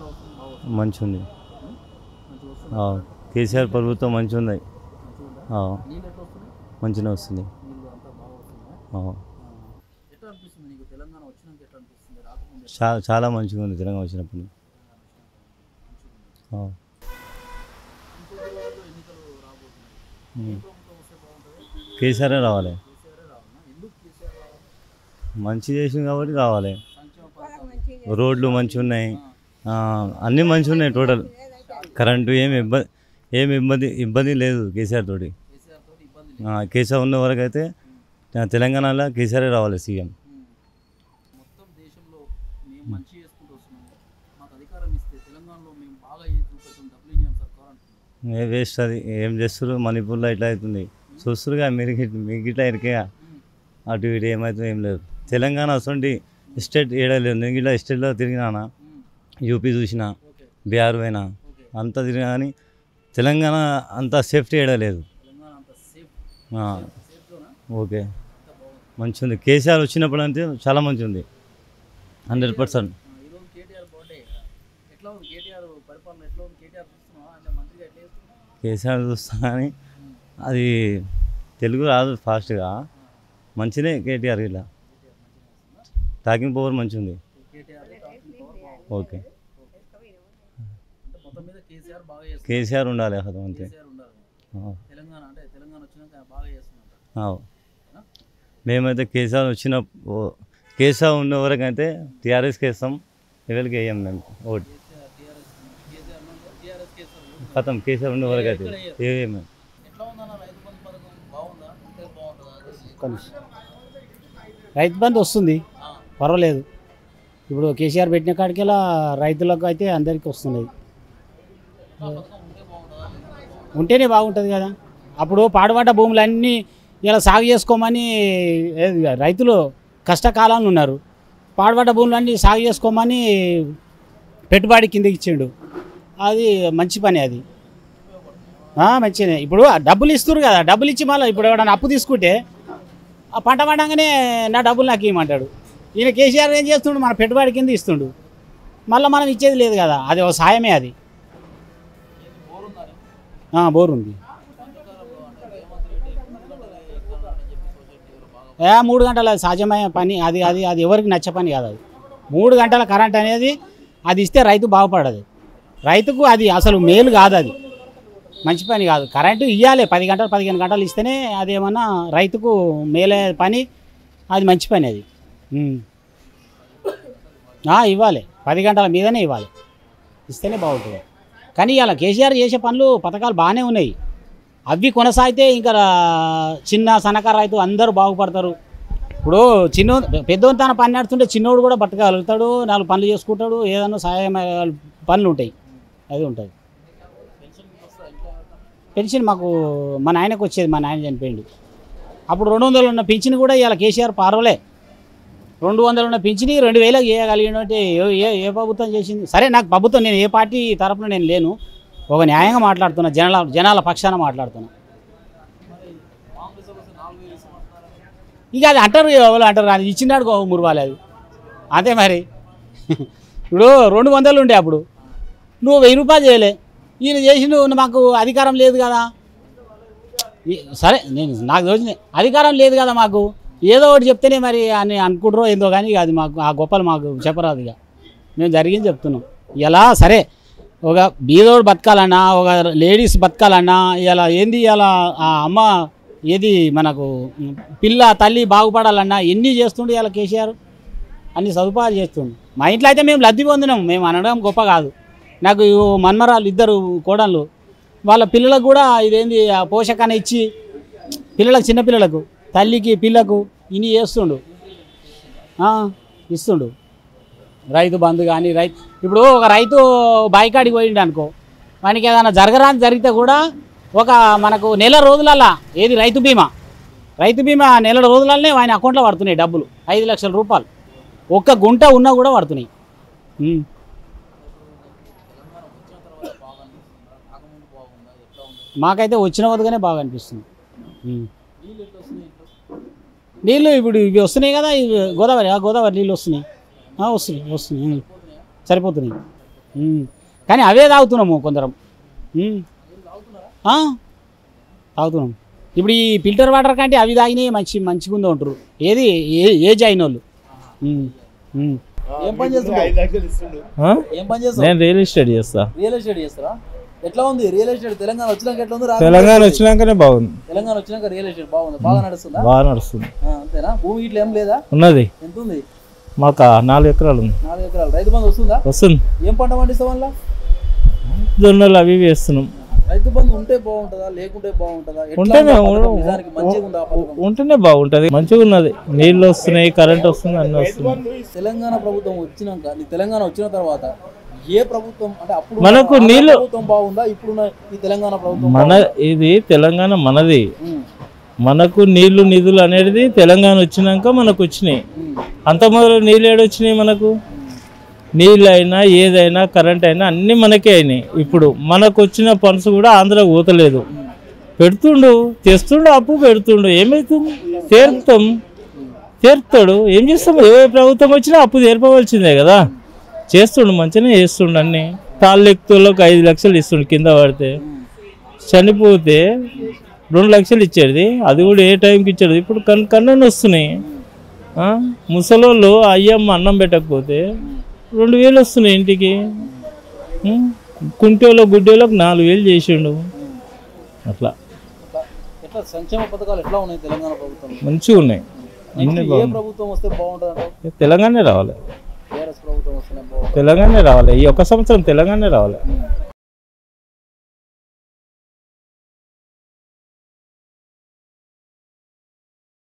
ఎట్లా వస్తుంది బాగా వస్తుంది మంచిగా ఉంది మంచిగా వస్తుంది ఆ, కేసీఆర్ ప్రభుత్వం మంచిగా ఉంది మంచిగా ఉందా ఆ, నీళ్ళు ఎట్లా వస్తున్నాయి మంచిగా వస్తుంది నీళ్ళు అంతా బాగా వస్తున్నాయా ఆ, ఆ. ఎట్లా అనిపిస్తుంది నీకు తెలంగాణ వచ్చినాక ఎట్లా అనిపిస్తుంది రాకముందు ఎట్లా చా చాలా మంచిగా ఉంది తెలంగాణ వచ్చినప్పుడు ఆ, ఇంకో రోజుల్లో ఎన్నికలు రాబోతున్నాయి ఉమ్. ఏ ప్రభుత్వం వస్తే బాగుంటుంది కేసీఆర్ రావాలి కేసీఆర్ రావాలన్నా ఎందుకు కేసీఆర్ రావాలి మంచి చేసింది కాబట్టి రావాలి సంక్షేమ పథకాలు రోడ్లు మంచిగా ఉన్నాయి ఆ, అన్నీ మంచిగా ఉన్నాయి టోటల్ కరెంటు ఏమి ఇబ్బంది ఏమి ఇబ్బంది ఇబ్బంది లేదు కేసీఆర్ తోటి కేసీఆర్ తోటి ఇబ్బంది లేదు ఆ, కేసీఆర్ ఉన్న వరకు అయితే ఆ, తెలంగాణలో కేసీఆర్ రావాలి సీఎం ఉమ్. మొత్తం దేశంలో మేము మంచి చేసుకుంటూ వస్తున్నాము మాకు అధికారం ఇస్తే తెలంగాణలో మేము బాగా ఏది చూపెట్టాం డబ్బులు ఇచ్చాం సర్కార్ అంటున్నాం ఏ వేస్ట్ అది ఏం చేస్తారు మణిపూర్లో ఇట్లా అవుతుంది చూస్తురుగా మీరు గిట్- మీకు ఇట్లా ఇరికేగా అటు ఇటు ఏమవుతుందో ఏం లేదు తెలంగాణ వస్తుంది స్టేట్ ఏడలేదు నేను ఇట్లా స్టేట్లో తిరిగినానా యూపీ చూసిన ఓకే బీహార్ పోయినా ఓకే అంతా తిరిగినా కానీ తెలంగాణ అంత సేఫ్టీ ఏడలేదు తెలంగాణ అంత సేఫ్ ఆ, సేఫ్ జోనా ఓకే అంత బాగుంది మంచిగా ఉంది కేసీఆర్ వచ్చినప్పుడు అంటే చాలా మంచిగా ఉంది హండ్రెడ్ పర్సెంట్ ఆ, ఈరోజు కేటీఆర్ బర్త్డే కదా ఎట్లా ఉంది కేటీఆర్ పరిపాలన ఎట్లా ఉంది కేటీఆర్ చూస్తున్నావా అంటే మంత్రిగా ఎట్లా చేస్తున్నావు కేసీఆర్ చూస్తా కానీ అది తెలుగు రాదు ఫాస్ట్గా మంచిదే కేటీఆర్ ఇలా టాకింగ్ పవర్ మంచిగా ఉంది కేటీఆర్ టాకింగ్ పవర్ బాగుంది ఓకే అంటే మొత్తం మీద కేసీఆర్ బాగా చేస్తుంది కేసీఆర్ ఉండాలి అసలు అంతే కేసీఆర్ ఉండాలి ఆ, తెలంగాణ అంటే తెలంగాణ వచ్చినాక బాగా చేస్తున్నారు ఆ. మేమైతే కేసీఆర్ వచ్చిన ఓ- కేసీఆర్ ఉన్న వరకు అయితే టీఆర్ఎస్కి వేస్తాం ఎవరికి వేయం మేము ఓటు కేసీఆర్ టీఆర్ఎస్ కేసీఆర్ టీఆర్ఎస్ కేసీఆర్ ఖతం కేసీఆర్ ఉన్న వరకు అయితే వేయం మేము ఎట్లా ఉందన్న రైతు బంధు పథకం బాగుందా ఉంటే బాగుంటుందా ఒక్క నిమిషం. రైతు బంధు వస్తుంది పర్వాలేదు ఇప్పుడు కేసీఆర్ పెట్టిన కాడికెలా రైతులకు అయితే అందరికీ వస్తున్నాయి ఉంటేనే బాగుంటుంది కదా అప్పుడు పాడుపడ్డ భూములన్నీ ఇలా సాగు చేసుకోమని ఏది రైతులు కష్టకాలంలో ఉన్నారు పాడుపడ్డ భూములన్నీ సాగు చేసుకోమని పెట్టుబడి కిందకి ఇచ్చిండు అది మంచి పని అది ఆ, మంచిదే ఇప్పుడు ఆ డబ్బులు ఇస్తారు కదా డబ్బులు ఇచ్చి మళ్ళీ ఇప్పుడు ఎవడన్నా అప్పు తీసుకుంటే ఆ పంట పండంగానే నా డబ్బులు నాకు ఇవ్వమంటాడు ఈయన కేసీఆర్ ఏం చేస్తుండు మన పెట్టుబడి కింద ఇస్తుండు మళ్ళీ మనం ఇచ్చేది లేదు కదా అది ఒక సాయమే అది ఆ, బోర్ ఉంది ఏ మూడు గంటల సహజమైన పని అది అది అది ఎవరికి నచ్చ పని కాదు అది మూడు గంటల కరెంట్ అనేది అది ఇస్తే రైతు బాగుపడదు రైతుకు అది అసలు మేలు కాదు అది మంచి పని కాదు కరెంటు ఇవ్వాలి పది గంటలు పదిహేను గంటలు ఇస్తేనే అది ఏమన్నా రైతుకు మేలే పని అది మంచి పని అది ఉమ్. ఆ, ఇవ్వాలి పది గంటల మీదనే ఇవ్వాలి ఇస్తేనే బాగుంటుంది కానీ ఇలా కేసీఆర్ చేసే పనులు పథకాలు బాగానే ఉన్నాయి అవి కొనసాగితే ఇంకా రా- చిన్న సన్నకారు రైతు అందరూ బాగుపడతారు ఇప్పుడు చిన్న పెద్దోని తన పని నడుతుంటే చిన్నోడు కూడా బతకగలుగుతాడు నాలుగు పనులు చేసుకుంటాడు ఏదైనా సహాయం పనులు ఉంటాయి అది ఉంటుంది పెన్షన్ మాకు మా నాయనకు వచ్చేది మా నాయన చనిపోయిండు అప్పుడు రెండు వందలు ఉన్న పింఛన్ కూడా ఇవాళ కేసీఆర్ పారవలే రెండు వందలు ఉన్న పింఛని రెండు వేలకు చేయగలిగినట్టే ఏ ఏ- ఏ ప్రభుత్వం చేసింది సరే నాకు ప్రభుత్వం నేను ఏ పార్టీ తరపున నేను లేను ఒక న్యాయంగా మాట్లాడుతున్నా జనాల జనాల పక్షాన మాట్లాడుతున్నా ఇక అది అంటారు ఎవరు అంటారు అది ఇచ్చినాడు గో మురవాలి అది అంతే మరి ఇప్పుడు రెండు వందలు ఉండే అప్పుడు నువ్వు వెయ్యి రూపాయలు చేయలే ఈయన చేసి నువ్వు మాకు అధికారం లేదు కదా ఈ- సరే నేను నాకు తెలిసిన అధికారం లేదు కదా మాకు ఏదో ఒకటి చెప్తేనే మరి అని అనుకుంటారో ఏందో కానీ ఇక అది మాకు ఆ గొప్పలు మాకు చెప్పరాదు ఇక మేము జరిగింది చెప్తున్నాం ఇలా సరే ఒక బీదోడు బతకాలన్నా ఒక లేడీస్ బతకాలన్నా ఇలా ఏంది ఇలా ఆ అమ్మ ఏది మనకు పిల్ల తల్లి బాగుపడాలన్నా ఎన్ని చేస్తుండే ఇలా కేసీఆర్ అన్ని సదుపాయాలు చేస్తుండు మా ఇంట్లో అయితే మేము లబ్ధి పొందినాం మేము అనడం గొప్ప కాదు నాకు ఈ మన్మరాలు ఇద్దరు కోడళ్ళు వాళ్ళ పిల్లలకు కూడా ఇదేంది ఆ పోషకాన్ని ఇచ్చి పిల్లలకు చిన్నపిల్లలకు తల్లికి పిల్లకు ఇన్ని చేస్తుండు ఆ, ఇస్తుండు రైతు బంధు కానీ రైతు ఇప్పుడు ఒక రైతు బాయికాడికి పోయిండు అనుకో వానికి ఏదైనా జరగరాని జరిగితే కూడా ఒక మనకు నెల రోజులల్లా ఏది రైతు బీమా రైతు బీమా నెల రోజులనే ఆయన అకౌంట్లో పడుతున్నాయి డబ్బులు ఐదు లక్షల రూపాయలు ఒక్క గుంట ఉన్నా కూడా పడుతున్నాయి ఉమ్. మాకైతే వచ్చిన వద్దగానే బాగా అనిపిస్తుంది ఉమ్. నీళ్ళు ఇప్పుడు ఇవి వస్తున్నాయి కదా ఇవి గోదావరి ఆ గోదావరి నీళ్ళు వస్తున్నాయి ఆ, వస్తున్నాయి వస్తున్నాయి ఉమ్. సరిపోతున్నాయి ఉమ్. కానీ అవే తాగుతున్నాము కొందరం ఉమ్. ఆ? తాగుతున్నాం ఇప్పుడు ఈ ఫిల్టర్ వాటర్ కంటే అవి తాగినాయి మంచి మంచిగా ఉందో అంటారు ఏది ఏ ఏజ్ అయిన వాళ్ళు ఉమ్. ఉమ్. ఏం పని చేస్తున్నావు ఏం పని చేస్తావు నేను రియల్ ఎస్టేట్ చేస్తా రియల్ ఎస్టేట్ చేస్తారా ఎట్లా ఉంది రియల్ ఎస్టేట్ తెలంగాణ వచ్చినాక ఎట్లా ఉంది రాకపోతే తెలంగాణ ఎట్లా ఉంది? వచ్చినాకనే బాగుంది తెలంగాణ వచ్చినాక రియల్ ఎస్టేట్ బాగుంది బాగా నడుస్తుందా బాగా నడుస్తుంది ఆ, అంతేనా భూమి ఇట్లా ఏం లేదా ఉన్నది ఎంత ఉంది మాకు నాలుగు ఎకరాలు ఉంది నాలుగు ఎకరాలు రైతు బంధు వస్తుందా వస్తుంది ఏం పంట పండిస్తాం వల్ల జొన్నలు అవి ఇవి వేస్తున్నాం రైతు బంధు ఉంటే బాగుంటుందా లేకుంటే బాగుంటుందా ఎట్లా ఉంటేనే ఉంది ఆ పథకం? నిజానికి మంచిగా ఉందా ఆ పథకం ఉంటేనే బాగుంటది మంచిగా ఉన్నది నీళ్ళు వస్తున్నాయి కరెంట్ వస్తుంది అన్ని వస్తున్నాయి తెలంగాణ ప్రభుత్వం వచ్చినాక నీ తెలంగాణ వచ్చిన తర్వాత ఏ ప్రభుత్వం అంటే అప్పుడు మనకు ఉన్న ఆ నీళ్ళు- ప్రభుత్వం బాగుందా ఇప్పుడున్న ఈ తెలంగాణ ప్రభుత్వం మన ఇది తెలంగాణ మనది ఉమ్, మనకు నీళ్లు నిధులు అనేది తెలంగాణ వచ్చినాక మనకు వచ్చినాయి ఉమ్, అంత మొదలు నీళ్ళు ఏడొచ్చినాయి మనకు నీళ్ళు అయినా ఏదైనా కరెంట్ అయినా అన్నీ మనకే అయినాయి ఇప్పుడు మనకు వచ్చిన ఫండ్స్ కూడా ఆంధ్ర పోతలేదు పెడుతుండు తెస్తుండు అప్పు పెడుతుండు ఏమవుతుంది తీరుతాం తీరుతాడు ఏం చేస్తాం ఏ ప్రభుత్వం వచ్చినా అప్పు తీర్పవలసిందే కదా చేస్తుండు మంచిగానే చేస్తుండు అన్ని తాళ్ళెక్తులకు ఐదు లక్షలు ఇస్తుండు కింద పడితే చనిపోతే రెండు లక్షలు ఇచ్చేది అది కూడా ఏ టైంకి ఇచ్చాడు ఇప్పుడు కన్ కన్నని వస్తున్నాయి ఆ? ముసలోళ్ళు అయ్యమ్మ అన్నం పెట్టకపోతే రెండు వేలు వస్తున్నాయి ఇంటికి ఉం? కుంటోలో గుడ్డోలకు నాలుగు వేలు చేసిండు అట్లా ఎట్లా- ఎట్లా సంక్షేమ పథకాలు ఎట్లా ఉన్నాయి తెలంగాణ ప్రభుత్వం మంచిగా ఉన్నాయి అన్ని నెక్స్ట్ ఏ బాగున్నాయి ప్రభుత్వం వస్తే బాగుంటుంది అంటే తెలంగాణే రావాలి టీఆర్ఎస్ ప్రభుత్వం వస్తేనే బాగుంటుంది తెలంగాణే రావాలి ఈ ఒక్క సంవత్సరం తెలంగాణే రావాలి ఉమ్.